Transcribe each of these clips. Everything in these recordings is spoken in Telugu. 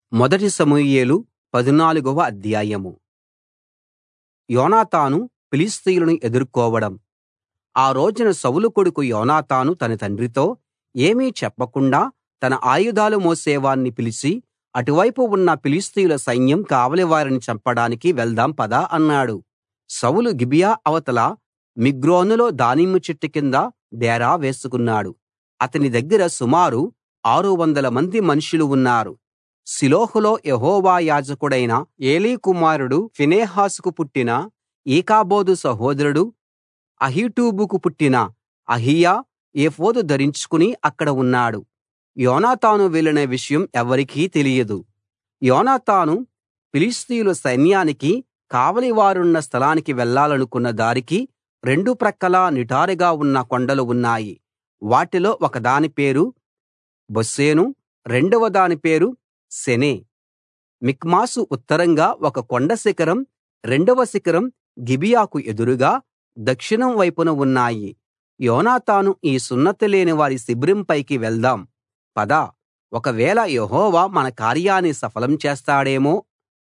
మొదటి సమూయేలు పదునాలుగవ అధ్యాయం యోనాతాను ఫిలిష్తీయులను ఎదుర్కోవడం ఆ రోజున సౌలు కొడుకు యోనాతాను తన తండ్రితో ఏమీ చెప్పకుండా తన ఆయుధాలు మోసేవాణ్ణి పిలిచి అటువైపు ఉన్న ఫిలిష్తీయుల సైన్యం కావలివారిని చంపడానికి వెళ్దాం పద అన్నాడు సౌలు గిబియా అవతల మిగ్రోనులో దానిమ్మ చెట్టు కింద డేరా వేసుకున్నాడు అతని దగ్గర సుమారు ఆరువందల మంది మనుషులు ఉన్నారు షిలోహులో యెహోవా యాజకుడైన ఏలీ కుమారుడు ఫీనెహాసుకు పుట్టిన ఈకాబోదు సహోదరుడు అహీటూబుకు పుట్టిన అహీయా ఏఫోదు ధరించుకుని అక్కడ ఉన్నాడు యోనాతాను వెళ్ళిన విషయం ఎవరికీ తెలియదు యోనాతాను ఫిలిష్తీయుల సైన్యానికి కావలివారున్న స్థలానికి వెళ్ళాలనుకున్న దారికి రెండు ప్రక్కలా నిటారుగా ఉన్న కొండలు ఉన్నాయి వాటిలో ఒకదాని పేరు బొస్సేసు రెండవ దాని పేరు సెనే మిక్మషు ఉత్తరంగా ఒక కొండ శిఖరం రెండవ శిఖరం గిబియాకు ఎదురుగా దక్షిణం వైపున ఉన్నాయి యోనాతాను ఈ సున్నతి లేని వారి శిబిరం పైకి వెళ్దాం పద ఒకవేళ యెహోవా మన కార్యాన్ని సఫలం చేస్తాడేమో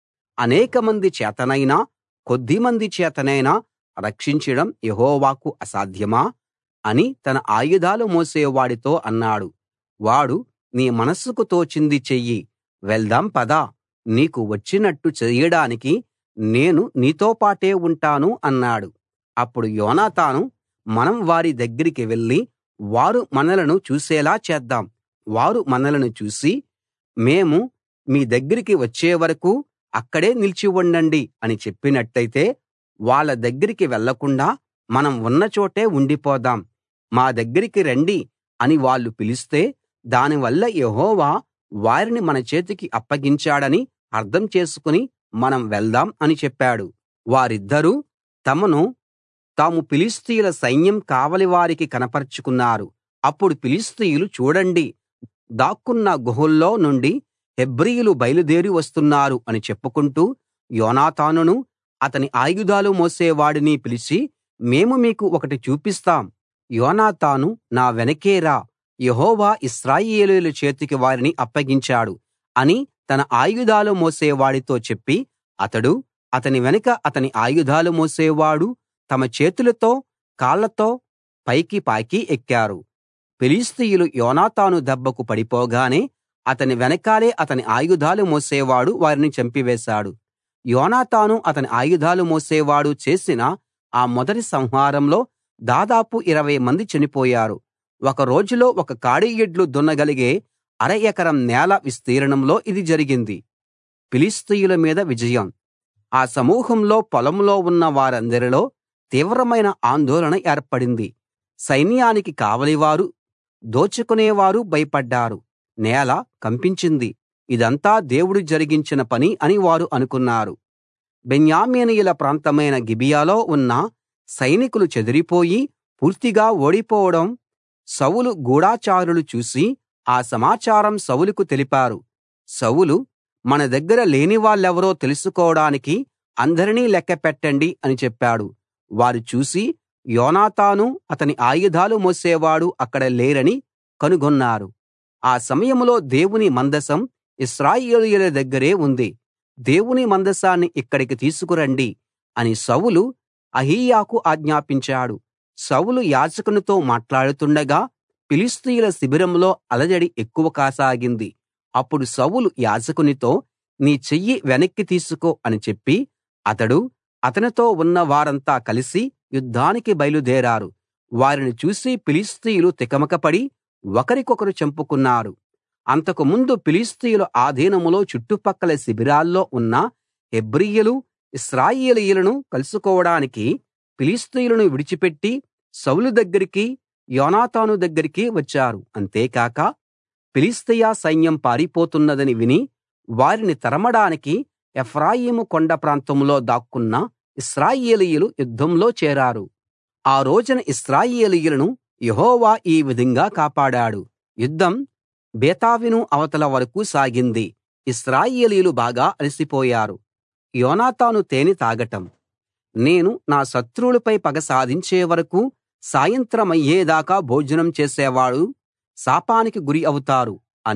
అనేకమంది చేతనైనా కొద్దిమంది చేతనైనా రక్షించడం యెహోవాకు అసాధ్యమా అని తన ఆయుధాలు మోసేవాడితో అన్నాడు వాడు నీ మనస్సుకు తోచింది చెయ్యి వెళ్దాం పద నీకు వచ్చినట్టు చెయ్యడానికి నేను నీతోపాటే ఉంటాను అన్నాడు అప్పుడు యోనాతాను మనం వారి దగ్గరికి వెళ్లి వారు మనలను చూసేలా చేద్దాం వారు మనలను చూసి మేము మీ దగ్గరికి వచ్చే వరకూ అక్కడే నిలిచి ఉండండి అని చెప్పినట్టయితే వాళ్ళ దగ్గరికి వెళ్ళకుండా మనం ఉన్న చోటే ఉండిపోదాం మా దగ్గరికి రండి అని వాళ్ళు పిలిస్తే దానివల్ల యెహోవా వారిని మన చేతికి అప్పగించాడని అర్థం చేసుకుని మనం వెళ్దాం అని చెప్పాడు వారిద్దరూ తమను తాము ఫిలిష్తీయుల సైన్యం కావలి వారికి కనపరచుకున్నారు అప్పుడు ఫిలిష్తీయులు చూడండి దాక్కున్న గుహల్లో నుండి హెబ్రీయులు బయలుదేరి వస్తున్నారు అని చెప్పుకుంటూ యోనాతానును అతని ఆయుధాలు మోసేవాడిని పిలిచి మేము మీకు ఒకటి చూపిస్తాం యోనాతాను నా వెనకే రా యెహోవా ఇశ్రాయేలీయుల చేతికి వారిని అప్పగించాడు అని తన ఆయుధాలు మోసేవాడితో చెప్పి అతడు అతని వెనక అతని ఆయుధాలు మోసేవాడు తమ చేతులతో కాళ్లతో పైకి పాకి ఎక్కారు ఫిలిష్తీయులు యోనాతాను దెబ్బకు పడిపోగానే అతని వెనకాలే అతని ఆయుధాలు మోసేవాడు వారిని చంపివేశాడు యోనాతాను అతని ఆయుధాలు మోసేవాడు చేసిన ఆ మొదటి సంహారంలో దాదాపు ఇరవై మంది చనిపోయారు ఒక రోజులో ఒక కాడి ఎడ్లు దున్నగలిగే అర ఎకరం నేల విస్తీర్ణంలో ఇది జరిగింది ఫిలిష్తీయుల మీద విజయం ఆ సమూహంలో పొలంలో ఉన్న వారందరిలో తీవ్రమైన ఆందోళన ఏర్పడింది సైన్యానికి కావలివారు దోచుకునేవారు భయపడ్డారు నేల కంపించింది ఇదంతా దేవుడు జరిగించిన పని అని వారు అనుకున్నారు బెన్యామీనీయుల ప్రాంతమైన గిబియాలో ఉన్న సైనికులు చెదిరిపోయి పూర్తిగా ఓడిపోవడం సౌలు గూఢచారులు చూసి ఆ సమాచారం సౌలుకు తెలిపారు సౌలు మన దగ్గర లేని వాళ్ళెవరో తెలుసుకోడానికి అందరినీ లెక్కపెట్టండి అని చెప్పాడు వారు చూసి యోనాతాను అతని ఆయుధాలు మోసేవాడు అక్కడ లేరని కనుగొన్నారు ఆ సమయంలో దేవుని మందసం ఇశ్రాయేలీయుల దగ్గరే ఉంది దేవుని మందసాన్ని ఇక్కడికి తీసుకురండి అని సౌలు అహీయాకు ఆజ్ఞాపించాడు సౌలు యాజకునితో మాట్లాడుతుండగా ఫిలిష్తీయుల శిబిరంలో అలజడి ఎక్కువ కాసాగింది అప్పుడు సౌలు యాజకునితో నీ చెయ్యి వెనక్కి తీసుకో అని చెప్పి అతడు అతనితో ఉన్న వారంతా కలిసి యుద్ధానికి బయలుదేరారు వారిని చూసి ఫిలిష్తీయులు తికమకపడి ఒకరికొకరు చంపుకున్నారు అంతకుముందు ఫిలిష్తీయుల ఆధీనంలో చుట్టుపక్కల శిబిరాల్లో ఉన్న హెబ్రీయులు ఇశ్రాయేలీయులను కలుసుకోవడానికి ఫిలిష్తీయులను విడిచిపెట్టి సౌలు దగ్గరికి యోనాతాను దగ్గరికి వచ్చారు అంతేకాక ఫిలిష్తీయ సైన్యం పారిపోతున్నదని విని వారిని తరమడానికి ఎఫ్రాయిము కొండ ప్రాంతంలో దాక్కున్న ఇశ్రాయేలీయులు యుద్ధంలో చేరారు ఆ రోజున ఇశ్రాయేలీయులను యెహోవా ఈ విధంగా కాపాడాడు యుద్ధం బేతావెను అవతల వరకూ సాగింది ఇశ్రాయేలీయులు బాగా అలసిపోయారు యోనాతాను తేనె తాగటం నేను నా శత్రువులపై పగ సాధించే వరకూ సాయంత్రమయ్యేదాకా భోజనం చేసేవాడు శాపానికి గురి అవుతారు అని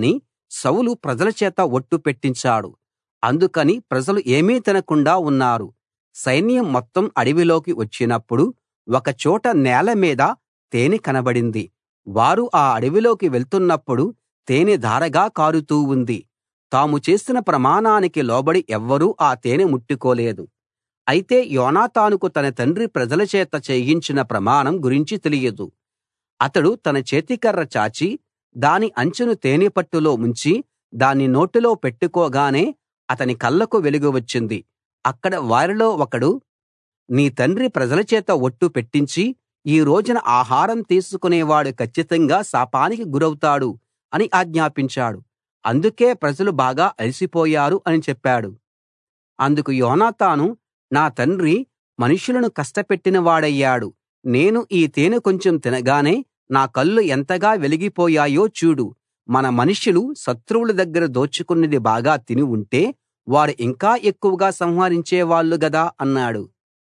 సౌలు ప్రజల చేత ఒట్టు పెట్టించాడు అందుకని ప్రజలు ఏమీ తినకుండా ఉన్నారు సైన్యం మొత్తం అడవిలోకి వచ్చినప్పుడు ఒక చోట నేల మీద తేనె కనబడింది వారు ఆ అడవిలోకి వెళ్తున్నప్పుడు తేనె ధారగా కారుతూ ఉంది తాము చేసిన ప్రమాణానికి లోబడి ఎవ్వరూ ఆ తేనె ముట్టుకోలేదు అయితే యోనాతానుకు తన తండ్రి ప్రజల చేత చేయించిన ప్రమాణం గురించి తెలియదు అతడు తన చేతికర్ర చాచి దాని అంచును తేనెపట్టులో ముంచి దాన్ని నోటిలో పెట్టుకోగానే అతని కళ్ళకు వెలుగు వచ్చింది అక్కడ వారిలో ఒకడు నీ తండ్రి ప్రజల చేత ఒట్టు పెట్టించి ఈ రోజున ఆహారం తీసుకునేవాడు కచ్చితంగా శాపానికి గురౌతాడు అని ఆజ్ఞాపించాడు అందుకే ప్రజలు బాగా అలసిపోయారు అని చెప్పాడు అందుకు యోనాతాను నా తండ్రి మనుషులను కష్టపెట్టిన వాడయ్యాడు నేను ఈ తేనె కొంచెం తినగానే నా కళ్ళు ఎంతగా వెలిగిపోయాయో చూడు మన మనుష్యులు శత్రువుల దగ్గర దోచుకున్నది బాగా తిని ఉంటే వారు ఇంకా ఎక్కువగా సంహరించేవాళ్ళు గదా అన్నాడు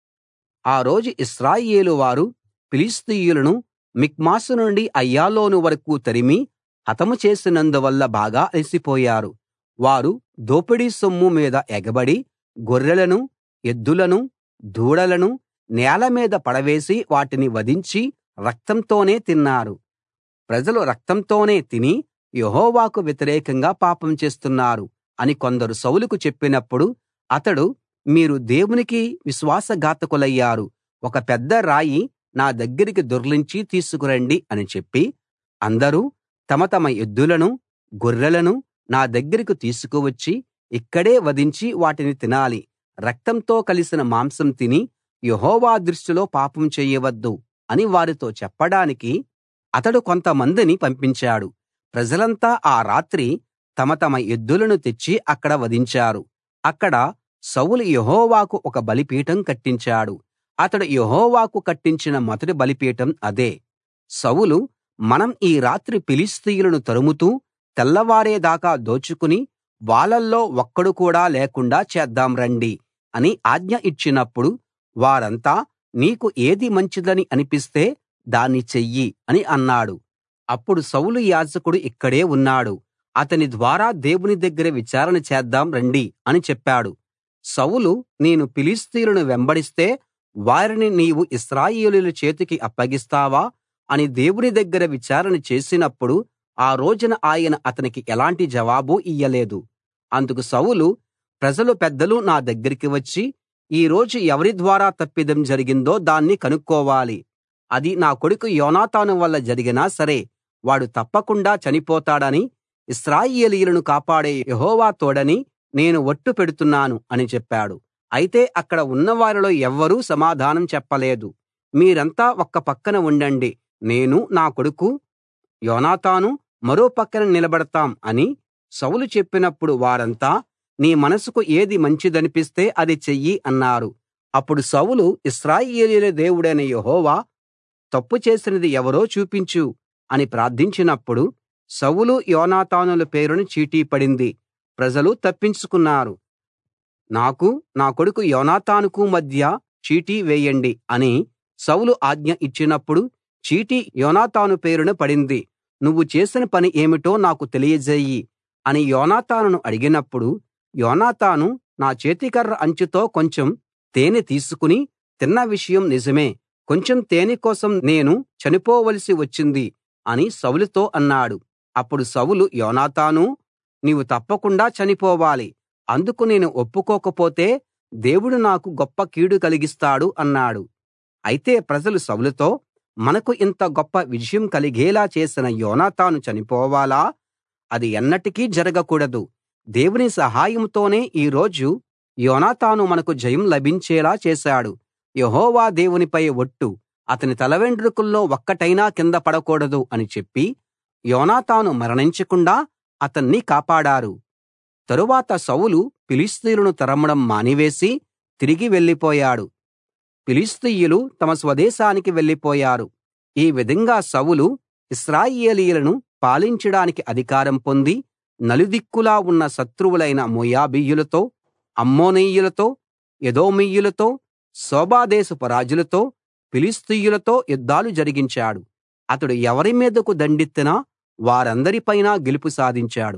ఆ రోజు ఇశ్రాయేలు వారు ఫిలిష్తీయులను మిక్మాసు నుండి అయ్యాలోను వరకూ తరిమి హతము చేసినందువల్ల బాగా అలసిపోయారు వారు దోపిడీ సొమ్ము మీద ఎగబడి గొర్రెలను ఎద్దులను దూడలను నేల మీద పడవేసి వాటిని వధించి రక్తంతోనే తిన్నారు ప్రజలు రక్తంతోనే తిని యెహోవాకు వ్యతిరేకంగా పాపం చేస్తున్నారు అని కొందరు సౌలుకు చెప్పినప్పుడు అతడు మీరు దేవునికి విశ్వాసఘాతకులయ్యారు ఒక పెద్ద రాయి నా దగ్గరికి దొర్లించి తీసుకురండి అని చెప్పి అందరూ తమ తమ ఎద్దులను గొర్రెలను నా దగ్గరికి తీసుకువచ్చి ఇక్కడే వధించి వాటిని తినాలి రక్తంతో కలిసిన మాంసం తిని యెహోవా దృష్టిలో పాపం చేయవద్దు అని వారితో చెప్పడానికి అతడు కొంతమందిని పంపించాడు ప్రజలంతా ఆ రాత్రి తమ తమ ఎద్దులను తెచ్చి అక్కడ వధించారు అక్కడ సౌలు యెహోవాకు ఒక బలిపీఠం కట్టించాడు అతడు యెహోవాకు కట్టించిన మొదటి బలిపీఠం అదే సౌలు మనం ఈ రాత్రి ఫిలిష్తీయులను తరుముతూ తెల్లవారేదాకా దోచుకుని వాళ్ళల్లో ఒక్కడు కూడా లేకుండా చేద్దాం రండి అని ఆజ్ఞ ఇచ్చినప్పుడు వారంతా నీకు ఏది మంచిదని అనిపిస్తే దాన్ని చెయ్యి అని అన్నాడు అప్పుడు సౌలు యాజకుడు ఇక్కడే ఉన్నాడు అతని ద్వారా దేవుని దగ్గర విచారణ చేద్దాం రండి అని చెప్పాడు సౌలు నేను ఫిలిష్తీయులను వెంబడిస్తే వారిని నీవు ఇశ్రాయేలీయుల చేతికి అప్పగిస్తావా అని దేవుని దగ్గర విచారణ చేసినప్పుడు ఆ రోజున ఆయన అతనికి ఎలాంటి జవాబు ఇయ్యలేదు అందుకు సౌలు ప్రజలు పెద్దలు నా దగ్గరికి వచ్చి ఈ రోజు ఎవరి ద్వారా తప్పిదం జరిగిందో దాన్ని కనుక్కోవాలి అది నా కొడుకు యోనాతాను వల్ల జరిగినా సరే వాడు తప్పకుండా చనిపోతాడని ఇశ్రాయేలీయులను కాపాడే యెహోవా తోడని నేను ఒట్టు పెడుతున్నాను అని చెప్పాడు అయితే అక్కడ ఉన్నవారిలో ఎవ్వరూ సమాధానం చెప్పలేదు మీరంతా ఒక్క పక్కన ఉండండి నేను నా కొడుకు యోనాతాను మరో పక్కన నిలబడతాం అని సౌలు చెప్పినప్పుడు వారంతా నీ మనసుకు ఏది మంచిదనిపిస్తే అది చెయ్యి అన్నారు అప్పుడు సౌలు ఇశ్రాయేలీయుల దేవుడైన యెహోవా తప్పు చేసినది ఎవరో చూపించు అని ప్రార్థించినప్పుడు సౌలు యోనాతానుల పేరున చీటీ పడింది ప్రజలు తప్పించుకున్నారు నాకు నా కొడుకు యోనాతానుకు మధ్య చీటీ వేయండి అని సౌలు ఆజ్ఞ ఇచ్చినప్పుడు చీటీ యోనాతాను పేరున పడింది నువ్వు చేసిన పని ఏమిటో నాకు తెలియజేయి అని యోనాతానును అడిగినప్పుడు యోనాతాను నా చేతికర్ర అంచుతో కొంచెం తేనె తీసుకుని తిన్న విషయం నిజమే కొంచెం తేనె కోసం నేను చనిపోవలసి వచ్చింది అని సౌలుతో అన్నాడు అప్పుడు సౌలు యోనాతానూ నీవు తప్పకుండా చనిపోవాలి అందుకు నేను ఒప్పుకోకపోతే దేవుడు నాకు గొప్ప కీడు కలిగిస్తాడు అన్నాడు అయితే ప్రజలు సౌలుతో మనకు ఇంత గొప్ప విజయం కలిగేలా చేసిన యోనాతాను చనిపోవాలా అది ఎన్నటికీ జరగకూడదు దేవుని సహాయంతోనే ఈ రోజు యోనాతాను మనకు జయం లభించేలా చేశాడు యెహోవా దేవునిపై ఒట్టు అతని తలవెండ్రుకల్లో ఒక్కటైనా కింద పడకూడదు అని చెప్పి యోనాతాను మరణించకుండా అతన్ని కాపాడారు తరువాత సౌలు ఫిలిష్తీయులను తరమడం మానివేసి తిరిగి వెళ్ళిపోయాడు ఫిలిష్తీయులు తమ స్వదేశానికి వెళ్ళిపోయారు ఈ విధంగా సౌలు ఇశ్రాయేలీయులను పాలించడానికి అధికారం పొంది నలుదిక్కులా ఉన్న శత్రువులైన మోయాబీయులతో అమ్మోనీయులతో ఎదోమీయులతో సోబాదేశపు రాజులతో ఫిలిష్తీయులతో యుద్ధాలు జరిగించాడు అతడు ఎవరి మీదకు దండెత్తినా వారందరిపైనా గెలుపు సాధించాడు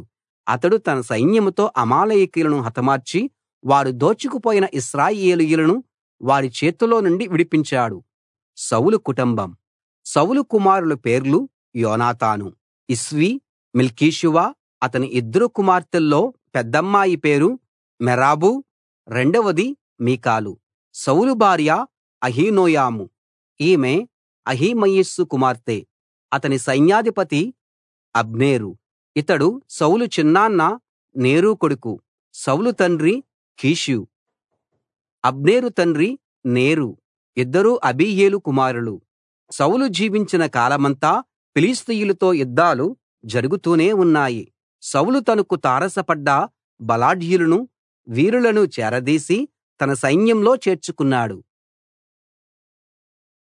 అతడు తన సైన్యంతో అమాలేకీయులను హతమార్చి వారు దోచుకుపోయిన ఇశ్రాయేలీయులను వారి చేతిలో నుండి విడిపించాడు సౌలు కుటుంబం సౌలు కుమారుల పేర్లు యోనాతాను ఇష్వీ మెల్కీషువ అతని ఇద్దరు కుమార్తెల్లో పెద్దమ్మాయి పేరు మెరాబు రెండవది మీకాలు సౌలు భార్య అహీనోయము ఈమె అహిమయస్సు కుమార్తె అతని సైన్యాధిపతి అబ్నేరు ఇతడు సౌలు చిన్నాన్న నేరు కొడుకు సౌలు తండ్రి కీషు అబ్నేరు తండ్రి నేరు ఇద్దరూ అబీయేలు కుమారులు సౌలు జీవించిన కాలమంతా ఫిలిష్తీయులతో యుద్ధాలు జరుగుతూనే ఉన్నాయి సౌలు తనకు తారసపడ్డ బలాఢ్యులను వీరులను చేరదీసి తన సైన్యంలో చేర్చుకున్నాడు